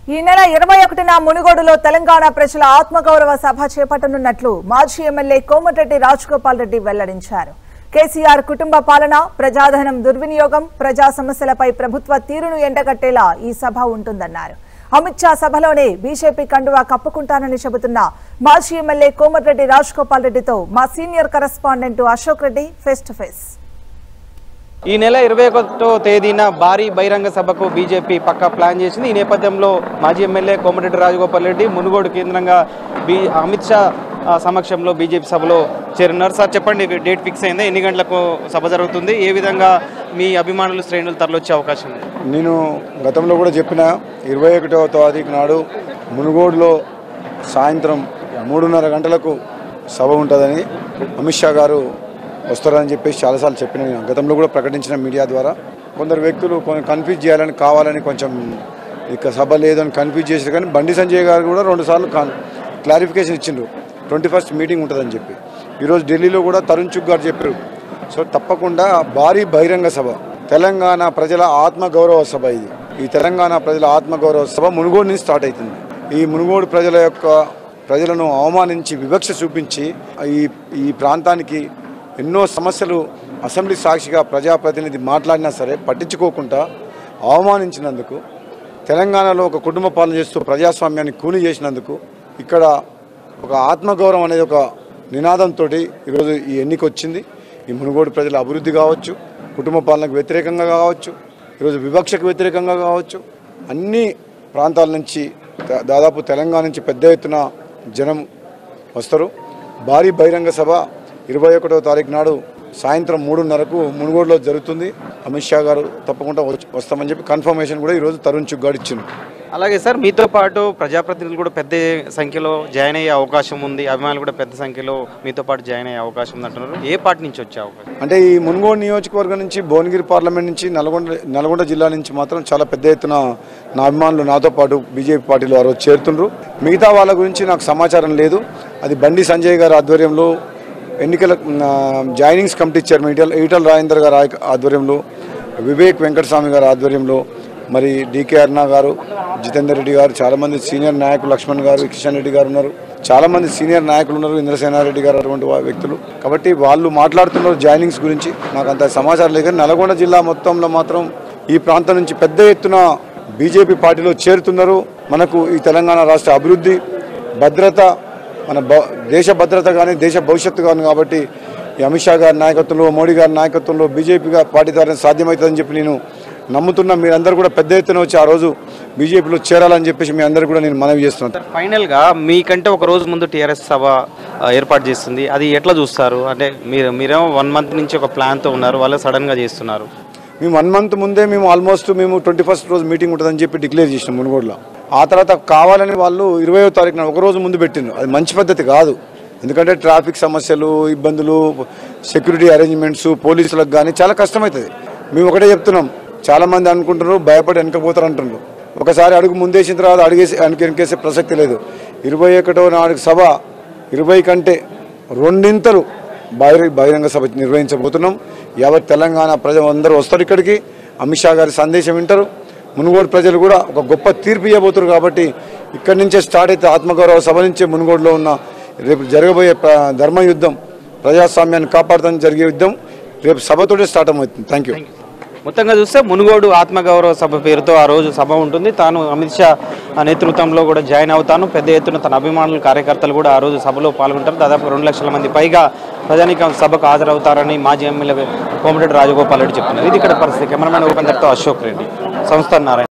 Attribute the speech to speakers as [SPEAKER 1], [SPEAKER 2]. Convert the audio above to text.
[SPEAKER 1] ఈ నెల ఇరవై ఒకటిన మునుగోడులో తెలంగాణ ప్రజల ఆత్మగౌరవ సభ చేపట్టనున్నట్లు మాజీ ఎమ్మెల్యే కోమటిరెడ్డి రాజగోపాల్ రెడ్డి వెల్లడించారు కేసీఆర్ కుటుంబ పాలన ప్రజాధనం దుర్వినియోగం ప్రజా సమస్యలపై ప్రభుత్వ తీరును ఎండగట్టేలా ఈ సభ ఉంటుందన్నారు అమిత్ షా సభలోనే బీజేపీ కండువా కప్పుకుంటానని చెబుతున్న మాజీ ఎమ్మెల్యే కోమటిరెడ్డి రాజగోపాల్ రెడ్డితో మా senior correspondent Ashok Reddy face to face
[SPEAKER 2] ఈ నెల ఇరవై ఒకటో తేదీన భారీ బహిరంగ సభకు బీజేపీ పక్కా ప్లాన్ చేసింది ఈ నేపథ్యంలో మాజీ ఎమ్మెల్యే కోమటిరెడ్డి రాజగోపాల్ రెడ్డి మునుగోడు కేంద్రంగా బీ అమిత్ షా ఆ, సమక్షంలో బీజేపీ సభలో చేరున్నారు సార్ చెప్పండి డేట్ ఫిక్స్ అయిందా ఎన్ని గంటలకు సభ జరుగుతుంది ఏ విధంగా మీ అభిమానులు శ్రేణులు తరలొచ్చే అవకాశం ఉంది
[SPEAKER 3] నేను గతంలో కూడా చెప్పిన ఇరవై ఒకటవ తారీఖు నాడు మునుగోడులో సాయంత్రం మూడున్నర గంటలకు సభ ఉంటుందని అమిత్ షా గారు వస్తారని చెప్పేసి చాలాసార్లు చెప్పిన నేను గతంలో కూడా ప్రకటించిన మీడియా ద్వారా కొందరు వ్యక్తులు కొంచెం కన్ఫ్యూజ్ చేయాలని కావాలని కొంచెం ఇక సభ లేదని కన్ఫ్యూజ్ చేశారు కానీ బండి సంజయ్ గారు కూడా రెండుసార్లు క్లారిఫికేషన్ ఇచ్చిండ్రు ట్వంటీ ఫస్ట్ మీటింగ్ ఉంటుందని చెప్పి ఈరోజు ఢిల్లీలో కూడా తరుణ్ చుక్ గారు చెప్పారు సో తప్పకుండా భారీ బహిరంగ సభ తెలంగాణ ప్రజల ఆత్మగౌరవ సభ ఇది ఈ తెలంగాణ ప్రజల ఆత్మగౌరవ సభ మునుగోడు నుంచి స్టార్ట్ అవుతుంది ఈ మునుగోడు ప్రజల యొక్క ప్రజలను అవమానించి వివక్ష చూపించి ఈ ఈ ప్రాంతానికి ఎన్నో సమస్యలు అసెంబ్లీ సాక్షిగా ప్రజాప్రతినిధి మాట్లాడినా సరే పట్టించుకోకుండా అవమానించినందుకు తెలంగాణలో ఒక కుటుంబ పాలన చేస్తూ ప్రజాస్వామ్యాన్ని కూని చేసినందుకు ఇక్కడ ఒక ఆత్మగౌరవం అనేది ఒక నినాదంతో ఈరోజు ఈ ఎన్నిక వచ్చింది ఈ మునుగోడు ప్రజల అభివృద్ధి కావచ్చు కుటుంబ పాలనకు వ్యతిరేకంగా కావచ్చు ఈరోజు వివక్షకు వ్యతిరేకంగా కావచ్చు అన్ని ప్రాంతాల నుంచి దా- దాదాపు తెలంగాణ నుంచి పెద్ద ఎత్తున జనం వస్తారు భారీ బహిరంగ సభ ఇరవై ఒకటో తారీఖు నాడు సాయంత్రం మూడున్నరకు మునుగోడులో జరుగుతుంది అమిత్ షా గారు తప్పకుండా వచ్చి- వస్తామని చెప్పి కన్ఫర్మేషన్ కూడా ఈరోజు తరుణ్ చుక్ గారు ఇచ్చింది
[SPEAKER 2] అలాగే సార్ మీతో పాటు ప్రజాప్రతినిధులు కూడా పెద్ద సంఖ్యలో జాయిన్ అయ్యే అవకాశం ఉంది అభిమానులు కూడా పెద్ద సంఖ్యలో మీతో పాటు జాయిన్ అయ్యే అవకాశం ఉంది అంటున్నారు ఏ పార్టీ నుంచి వచ్చే అవకాశం
[SPEAKER 3] అంటే ఈ మునుగోడు నియోజకవర్గం నుంచి భువనగిరి పార్లమెంట్ నుంచి నల్గొండ నల్గొండ జిల్లా నుంచి మాత్రం చాలా పెద్ద ఎత్తున నా అభిమానులు నాతో పాటు బీజేపీ పార్టీలో ఆ రోజు చేరుతుండ్రు మిగతా వాళ్ళ గురించి నాకు సమాచారం లేదు అది బండి సంజయ్ గారి ఆధ్వర్యంలో ఎన్నికల ఆ, joinings committee chairman Etela Etela Rajender గారి ఆయ- ఆధ్వర్యంలో వివేక్ వెంకటస్వామి గారి ఆధ్వర్యంలో మరి డికే అరుణ గారు జితేందర్ రెడ్డి గారు చాలామంది సీనియర్ నాయకులు లక్ష్మణ్ గారు కిషన్ రెడ్డి గారు ఉన్నారు చాలా మంది సీనియర్ నాయకులు ఉన్నారు ఇంద్రసేనారెడ్డి గారు అటువంటి వా- వ్యక్తులు కాబట్టి వాళ్ళు మాట్లాడుతున్నారు జాయినింగ్స్ గురించి నాకు అంత సమాచారం లేదు కానీ నల్గొండ జిల్లా మొత్తంలో మాత్రం ఈ ప్రాంతం నుంచి పెద్ద ఎత్తున బీజేపీ పార్టీలో చేరుతున్నారు మనకు ఈ తెలంగాణ రాష్ట్ర అభివృద్ధి భద్రత మన భ- దేశ భద్రత కానీ దేశ భవిష్యత్తు కానీ కాబట్టి ఈ అమిత్ షా గారి నాయకత్వంలో మోడీ గారి నాయకత్వంలో బీజేపీ గా- పార్టీ ద్వారా సాధ్యమవుతుందని చెప్పి నేను నమ్ముతున్నా మీరందరూ కూడా పెద్ద ఎత్తున వచ్చి ఆ రోజు బీజేపీలో చేరాలని చెప్పేసి మీ అందరూ కూడా నేను మనవి చేస్తున్నాను
[SPEAKER 2] ఫైనల్గా మీకంటే ఒక రోజు ముందు టీఆర్ఎస్ సభ ఆ, ఏర్పాటు చేస్తుంది అది ఎట్లా చూస్తారు అంటే మీరు మీరేమో వన్ మంత్ నుంచి ఒక ప్లాన్తో ఉన్నారు వాళ్ళు సడన్గా చేస్తున్నారు
[SPEAKER 3] మేము వన్ మంత్ ముందే మేము ఆల్మోస్ట్ మేము ట్వంటీ ఫస్ట్ రోజు మీటింగ్ ఉంటుందని చెప్పి డిక్లేర్ చేసినాం మునుగోడులో ఆ తర్వాత కావాలని వాళ్ళు ఇరవయో తారీఖున ఒక రోజు ముందు పెట్టిండ్రు అది మంచి పద్ధతి కాదు ఎందుకంటే ట్రాఫిక్ సమస్యలు ఇబ్బందులు సెక్యూరిటీ అరేంజ్మెంట్స్ పోలీసులకు కానీ చాలా కష్టమవుతుంది మేము ఒకటే చెప్తున్నాం చాలా మంది అనుకుంటున్నారు భయపడి వెనకపోతారు అంటున్నారు ఒకసారి అడుగు ముందేసిన తర్వాత అడిగేసి వెనక వెనకేసే ప్రసక్తి లేదు ఇరవై ఒకటో నాడు సభ ఇరవై కంటే రెండింతలు బహిర బహిరంగ సభ నిర్వహించబోతున్నాం యావత్ తెలంగాణ ప్రజలందరూ వస్తారు ఇక్కడికి అమిత్ షా గారి సందేశం వింటారు మునుగోడు ప్రజలు కూడా ఒక గొప్ప తీర్పు ఇవ్వబోతున్నారు కాబట్టి ఇక్కడి నుంచే స్టార్ట్ అయితే ఆత్మగౌరవ సభ నుంచే మునుగోడులో ఉన్న రేపు జరగబోయే ప్ర- ధర్మ యుద్ధం ప్రజాస్వామ్యాన్ని కాపాడటానికి జరిగే యుద్ధం రేపు సభతోటే స్టార్ట్ అవుతుంది థ్యాంక్ యూ
[SPEAKER 2] మొత్తంగా చూస్తే మునుగోడు ఆత్మగౌరవ సభ పేరుతో ఆ రోజు సభ ఉంటుంది తాను అమిత్ షా ఆ నేతృత్వంలో కూడా జాయిన్ అవుతాను పెద్ద ఎత్తున తన అభిమానులు కార్యకర్తలు కూడా ఆ రోజు సభలో పాల్గొంటారు దాదాపు రెండు లక్షల మంది పైగా ప్రజానికం సభకు హాజరవుతారని మాజీ ఎమ్మెల్యే కోమటిరెడ్డి రాజగోపాల్ రెడ్డి చెప్తున్నారు ఇది ఇక్కడ పరిస్థితి కెమెరామెన్ ఉపేందర్తో అశోక్ రెడ్డి సంస్థ నారాయణ